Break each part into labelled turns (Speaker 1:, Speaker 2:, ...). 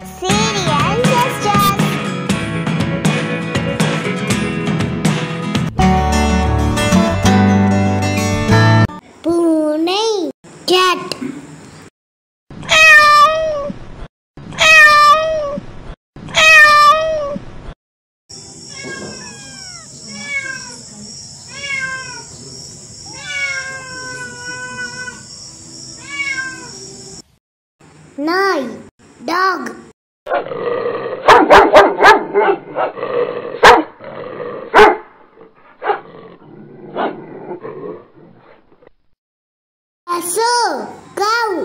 Speaker 1: Serial Sisters. பூனை cat நாய் dog பசு கவ்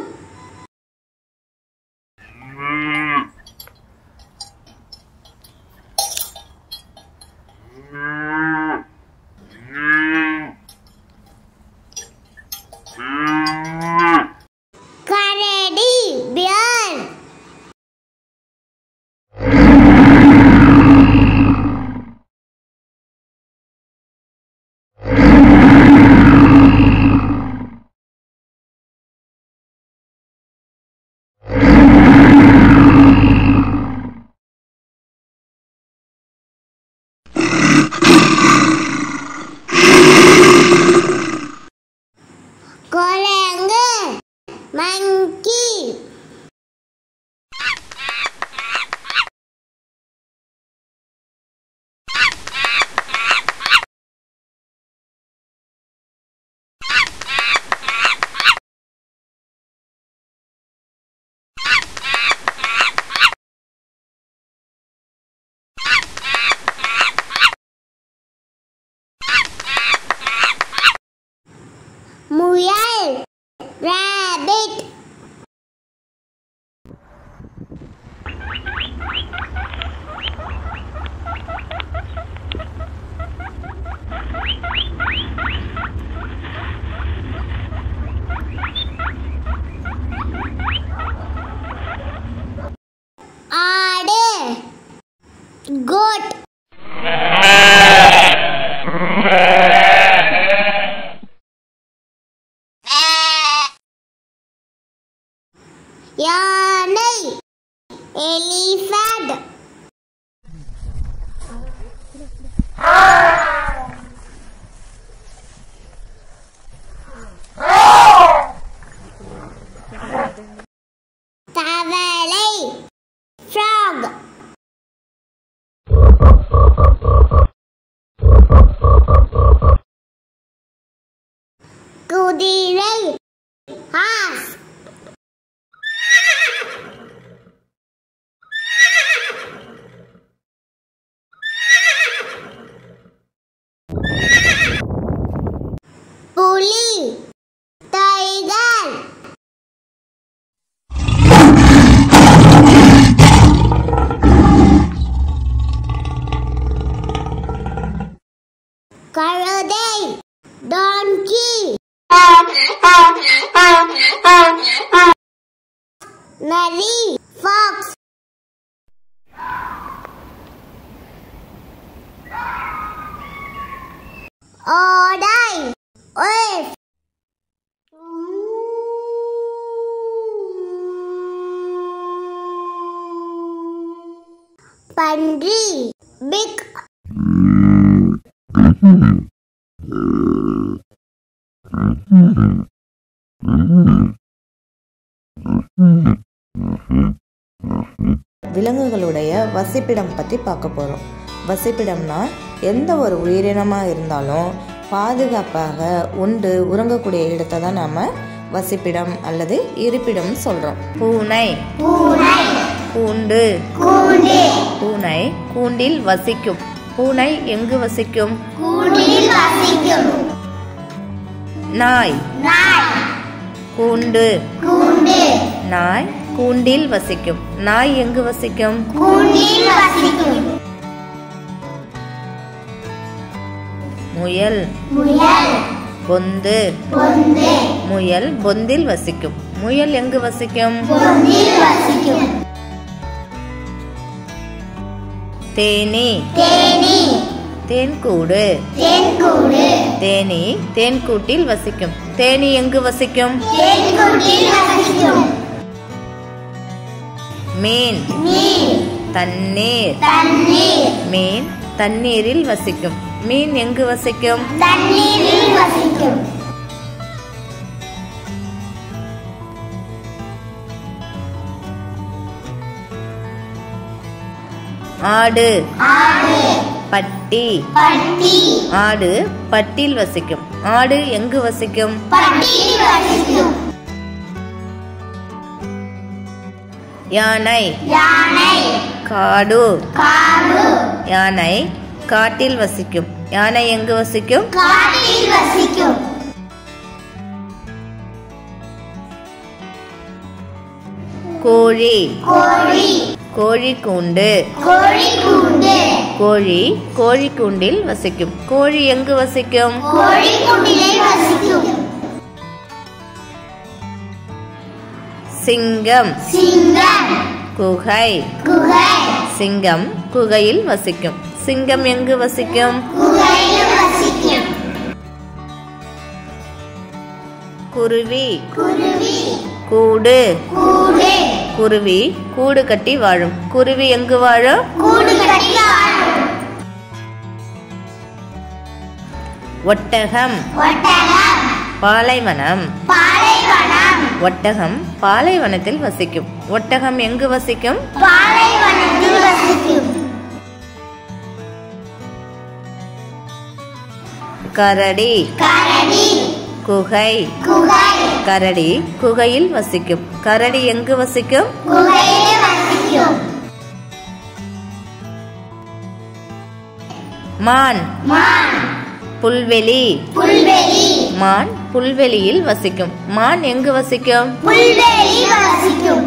Speaker 1: கரடி பியர் குரங்கு மங்கி முயல் rabbit ஆடு goat யானை எலிஃபண்ட் தவளை frog குதிரை horse புலி டைகர் கழுதை டான்கி நரி ஃபாக்ஸ் ஓடை wolf பன்றி பிக்
Speaker 2: விலங்குகளுடைய வசிப்பிடம் பற்றி பார்க்க போகிறோம் வசிப்பிடம்னா எந்த ஒரு உயிரினமாக இருந்தாலும் பாதுகாப்பாக உண்டு உறங்கக்கூடிய இடத்தை தான் நாம் வசிப்பிடம் அல்லது இருப்பிடம்னு சொல்கிறோம் பூனை கூண்டு பூனை கூண்டில் வசிக்கும் பூனை எங்கு வசிக்கும்
Speaker 1: கூண்டில் வசிக்கும்
Speaker 2: நாய்
Speaker 1: நாய்
Speaker 2: கூண்டு
Speaker 1: கூண்டு
Speaker 2: நாய் கூண்டில் வசிக்கும் நாய் எங்கு வசிக்கும்
Speaker 1: கூண்டில் வசிக்கும்
Speaker 2: முயல்
Speaker 1: முயல்
Speaker 2: பொந்து
Speaker 1: பொந்து
Speaker 2: முயல் பொந்தில் வசிக்கும் முயல் எங்கு வசிக்கும்
Speaker 1: பொந்தில் வசிக்கும்
Speaker 2: தேனி
Speaker 1: தேனி
Speaker 2: தேன்கூடு
Speaker 1: தேன்கூடு
Speaker 2: தேனி தேன்கூட்டில் வசிக்கும் தேனி எங்கு வசிக்கும்
Speaker 1: தேன்கூட்டில் வசிக்கும்
Speaker 2: மீன்
Speaker 1: நீர்
Speaker 2: தண்ணீர்
Speaker 1: தண்ணீர்
Speaker 2: மீன் தண்ணீரில் வசிக்கும் மீன் எங்கு வசிக்கும்
Speaker 1: தண்ணீரில் வசிக்கும்
Speaker 2: ஆடு
Speaker 1: ஆடு
Speaker 2: பட்டி
Speaker 1: பட்டி
Speaker 2: ஆடு பட்டில் வசிக்கும் ஆடு எங்கு வசிக்கும்
Speaker 1: பட்டியில் வசிக்கும்
Speaker 2: யானை
Speaker 1: யானை
Speaker 2: காடு
Speaker 1: காடு
Speaker 2: யானை காட்டில் வசிக்கும் யானை எங்கு வசிக்கும்
Speaker 1: காட்டில் வசிக்கும்
Speaker 2: கோழி
Speaker 1: கோழி
Speaker 2: கோழி கூண்டு
Speaker 1: கோழி கூண்டு
Speaker 2: கோழி கோழி கூண்டில் வசிக்கும் கோழி எங்கு வசிக்கும்
Speaker 1: கோழி கூண்டிலே வசிக்கும்
Speaker 2: சிங்கம்
Speaker 1: சிங்கம்
Speaker 2: குகை
Speaker 1: குகை
Speaker 2: சிங்கம் குகையில் வசிக்கும் சிங்கம் எங்கு வசிக்கும்
Speaker 1: குகையில் வசிக்கும்
Speaker 2: குருவி
Speaker 1: குருவி
Speaker 2: கூடு
Speaker 1: கூடு
Speaker 2: குருவி கூடு கட்டி வாழும் குருவி எங்கு வாழும்
Speaker 1: கூடு கட்டி வாழும்
Speaker 2: ஒட்டகம்
Speaker 1: ஒட்டகம்
Speaker 2: பாலைவனம்
Speaker 1: பாலைவனம்
Speaker 2: ஒட்டகம் பாலைவனத்தில் வசிக்கும் ஒட்டகம் எங்கு வசிக்கும்
Speaker 1: பாலைவனத்தில் வசிக்கும்
Speaker 2: கரடி
Speaker 1: கரடி
Speaker 2: குகை
Speaker 1: குகை
Speaker 2: கரடி குகையில் வசிக்கும் கரடி எங்கு வசிக்கும்
Speaker 1: குகையிலே வசிக்கும்
Speaker 2: மான்
Speaker 1: மான்
Speaker 2: புல்வெளி
Speaker 1: புல்வெளி
Speaker 2: மான் புல்வெளியில் வசிக்கும் மான் எங்கு வசிக்கும்
Speaker 1: புல்வெளி வசிக்கும்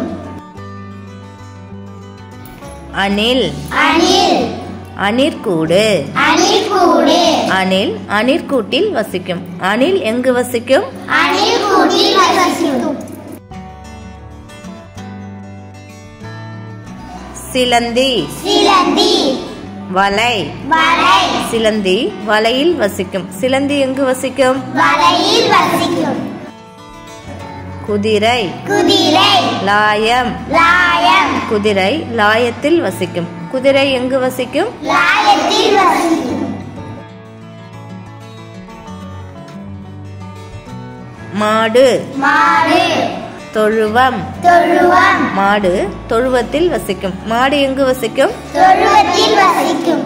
Speaker 2: அணில்
Speaker 1: அணில்
Speaker 2: அணிற்கூடு
Speaker 1: அணில் கூடு
Speaker 2: அணில் அணிற்கூட்டில் வசிக்கும் அணில் எங்கு வசிக்கும்
Speaker 1: அணில் கூட்டில் வசிக்கும்
Speaker 2: சிலந்தி
Speaker 1: சிலந்தி
Speaker 2: வலை
Speaker 1: வலை
Speaker 2: சிலந்தி வலையில் வசிக்கும் சிலந்தி எங்கு வசிக்கும்
Speaker 1: வலையில் வசிக்கும்
Speaker 2: குதிரை
Speaker 1: குதிரை
Speaker 2: லாயம்
Speaker 1: லாயம்
Speaker 2: குதிரை லாயத்தில் வசிக்கும் குதிரை எங்கு வசிக்கும்
Speaker 1: லாயத்தில் வசிக்கும்
Speaker 2: மாடு
Speaker 1: மாடு
Speaker 2: தொழுவம்
Speaker 1: தொழுவம்
Speaker 2: மாடு தொழுவத்தில் வசிக்கும் மாடு எங்கு வசிக்கும்
Speaker 1: தொழுவத்தில் வசிக்கும்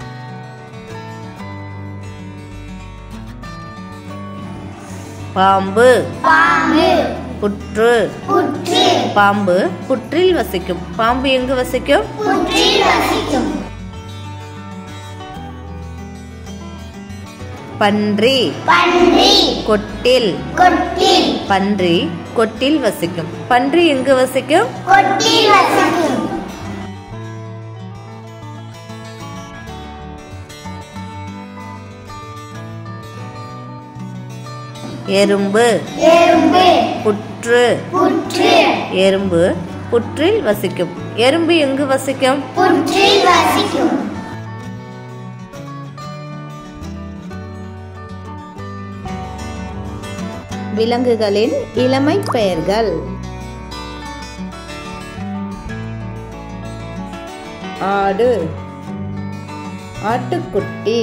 Speaker 2: பாம்பு
Speaker 1: பாம்பு
Speaker 2: புற்று
Speaker 1: புற்று
Speaker 2: பாம்பு புற்றில் வசிக்கும் பாம்பு எங்கு வசிக்கும்
Speaker 1: புற்றில் வசிக்கும்
Speaker 2: பன்றி
Speaker 1: பன்றி
Speaker 2: கொட்டில்
Speaker 1: கொட்டில்
Speaker 2: பன்றி கொட்டில் வசிக்கும் பன்றி எங்கு வசிக்கும்
Speaker 1: கொட்டில் வசிக்கும்
Speaker 2: எறும்பு
Speaker 1: எறும்பு
Speaker 2: புற்று
Speaker 1: புற்று
Speaker 2: எறும்பு புற்றில் வசிக்கும் எறும்பு எங்கு வசிக்கும்
Speaker 1: புற்றில் வசிக்கும்
Speaker 2: விலங்குகளின் இளமை பெயர்கள் ஆடு ஆட்டுக்குட்டி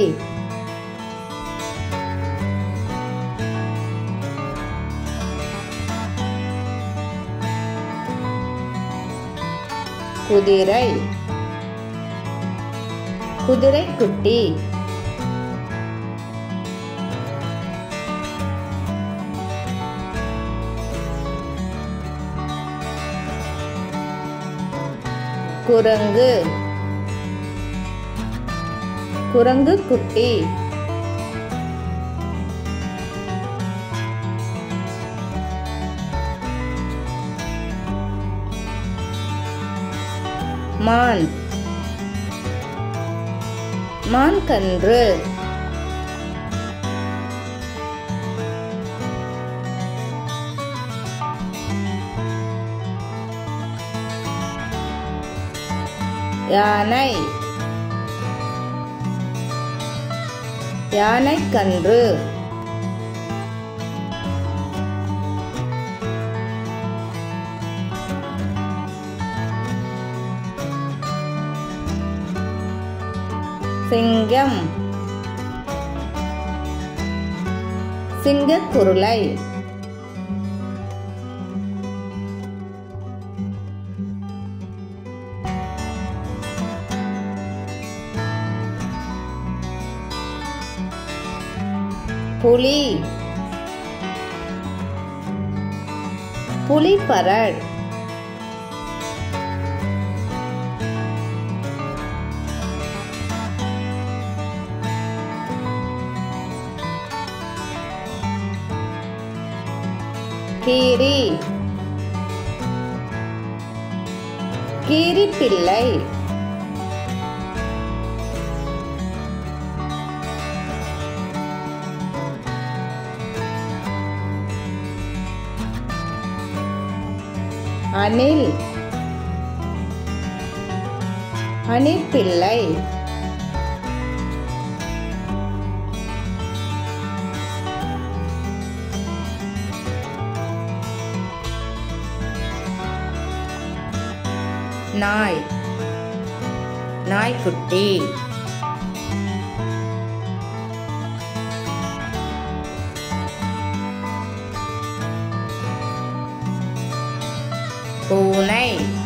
Speaker 2: குதிரை குதிரைக்குட்டி குரங்கு குரங்கு குட்டி மான் மான் கன்று யானை யானை கன்று சிங்கம் சிங்கக்குருளை புலி புலிப்பரட் கீரி கீரி பிள்ளை அணில் அணில் பிள்ளை நாய் நாய்க்குட்டி பூனை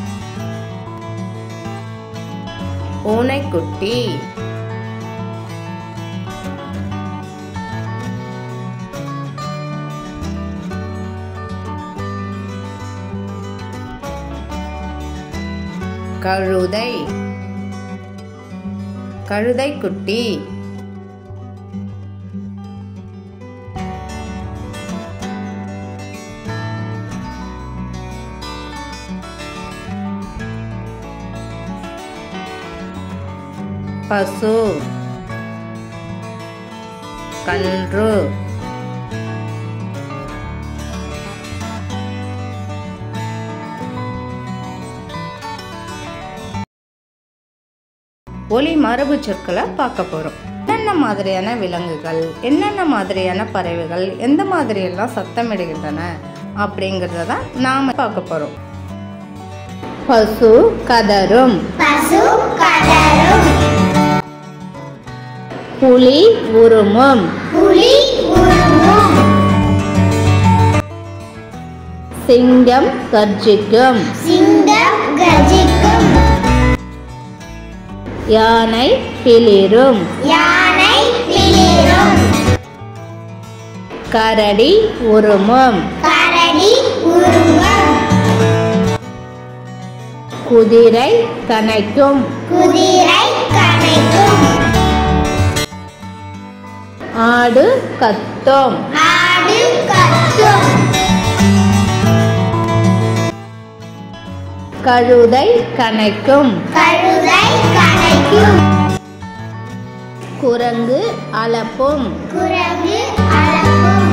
Speaker 2: பூனைக்குட்டி கழுதை கழுதைக்குட்டி பசு கன்று ஒலி மரபு சொற்களை பார்க்க போகிறோம் என்னென்ன மாதிரியான விலங்குகள் என்னென்ன மாதிரியான பறவைகள் எந்த மாதிரியெல்லாம் சத்தமிடுகின்றன அப்படிங்கிறத தான் நாம் பார்க்க போகிறோம் பசு கதரும்
Speaker 1: பசு கதரும்
Speaker 2: புலி உருமும்
Speaker 1: புலி உருமும்
Speaker 2: சிங்கம் கர்ஜிக்கும்
Speaker 1: சிங்கம் கர்ஜிக்கும்
Speaker 2: யானை பிளிரும்
Speaker 1: யானை பிளிரும்
Speaker 2: கரடி உருமும்
Speaker 1: கரடி உருமும்
Speaker 2: குதிரை கனைக்கும்
Speaker 1: குதிரை கனைக்கும்
Speaker 2: ஆடு கத்தும்
Speaker 1: ஆடு கத்தும்
Speaker 2: கழுதை கனைக்கும்
Speaker 1: கழுதை கனைக்கும்
Speaker 2: குரங்கு அலப்பும்
Speaker 1: குரங்கு அலப்பும்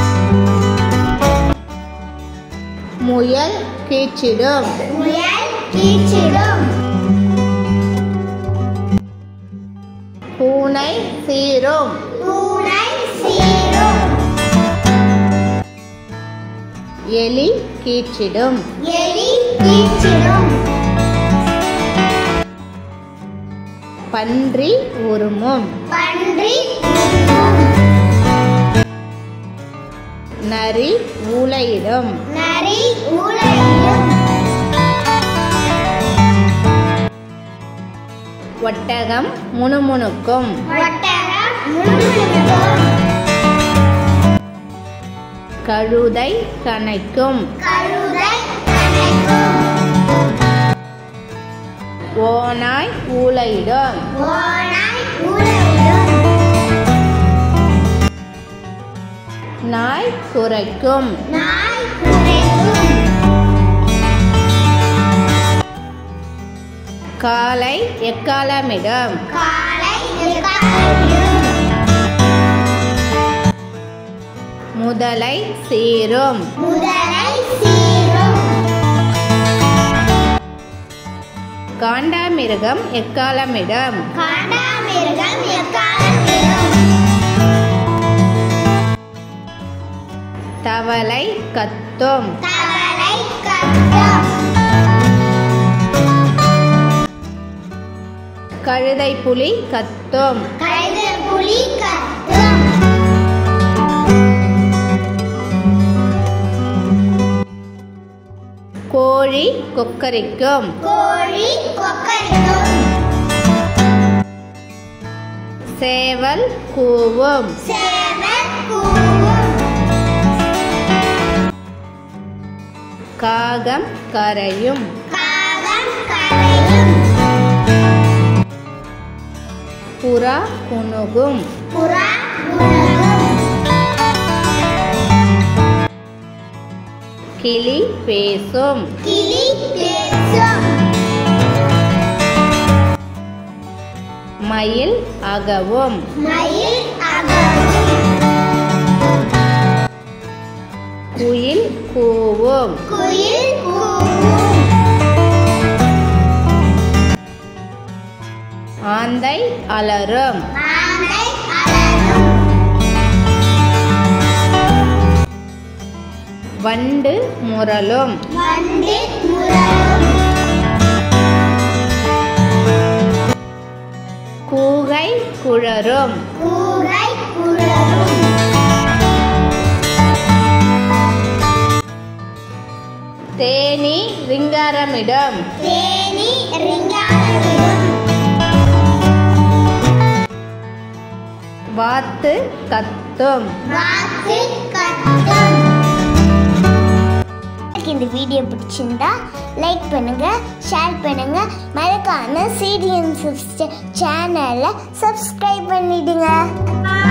Speaker 2: முயல் கீச்சிடும்
Speaker 1: முயல் கீச்சிடும்
Speaker 2: பூனை சீரும்
Speaker 1: பூனை சீரும்
Speaker 2: எலி கீச்சிடும்
Speaker 1: எலி கீச்சிடும்
Speaker 2: பன்றி உருமும்
Speaker 1: பன்றி உருமும்
Speaker 2: நரி ஊளையிடும்
Speaker 1: நரி ஊழையிடும்
Speaker 2: ஒட்டகம் முணுமுணுக்கும்
Speaker 1: ஒட்டகம் முழுமுழுக்கும்
Speaker 2: கழுதை கனைக்கும்
Speaker 1: கழுதை கனைக்கும்
Speaker 2: ஓநாய் ஊளையிடும்
Speaker 1: ஓநாய் ஊழையிடும்
Speaker 2: நாய் குரைக்கும்
Speaker 1: நாய் குரைக்கும்
Speaker 2: காலை எக்காலமிடும்
Speaker 1: காலை எக்காலமிடும்
Speaker 2: முதலை சீரும்
Speaker 1: முதலை சீரும்
Speaker 2: காண்டாமிருகம் எக்காலமிடம்
Speaker 1: காண்டாமிருகம் எக்காலமிடும்
Speaker 2: தவளை கத்தும்
Speaker 1: தவளை கத்தும்
Speaker 2: கழுதை புலி கத்தும்
Speaker 1: கழுதை புலி கத்தும்
Speaker 2: கோழி கொக்கரிக்கும்
Speaker 1: கோழி கொக்கரிக்கும்
Speaker 2: சேவல் கூவும்
Speaker 1: சேவல் கூவும்
Speaker 2: காகம் கரையும்
Speaker 1: காகம் கரையும்
Speaker 2: புறா குணுகும்
Speaker 1: புறா உலகும்
Speaker 2: கிளி பேசும்
Speaker 1: கிளி பேசும்
Speaker 2: மயில் அகவும்
Speaker 1: மயில் அகவும்
Speaker 2: குயில் கூவும்
Speaker 1: குயில் கூவும்
Speaker 2: ஆந்தை அலறும்
Speaker 1: ஆந்தை அலறும்
Speaker 2: வண்டு முரளும்
Speaker 1: வண்டு முரளும்
Speaker 2: கூகை குழறும்
Speaker 1: கூகை குழலும்
Speaker 2: தேனி ரிங்காரமிடம்
Speaker 1: தேனி ரிங்காரமிடும்
Speaker 2: வாத்து கத்தும்
Speaker 1: வாத்து கத்தும் இந்த வீடியோ பிடிச்சிருந்தா லைக் பண்ணுங்க ஷேர் பண்ணுங்க மறக்காம சீரியன் சேனலை சப்ஸ்கிரைப் பண்ணிடுங்க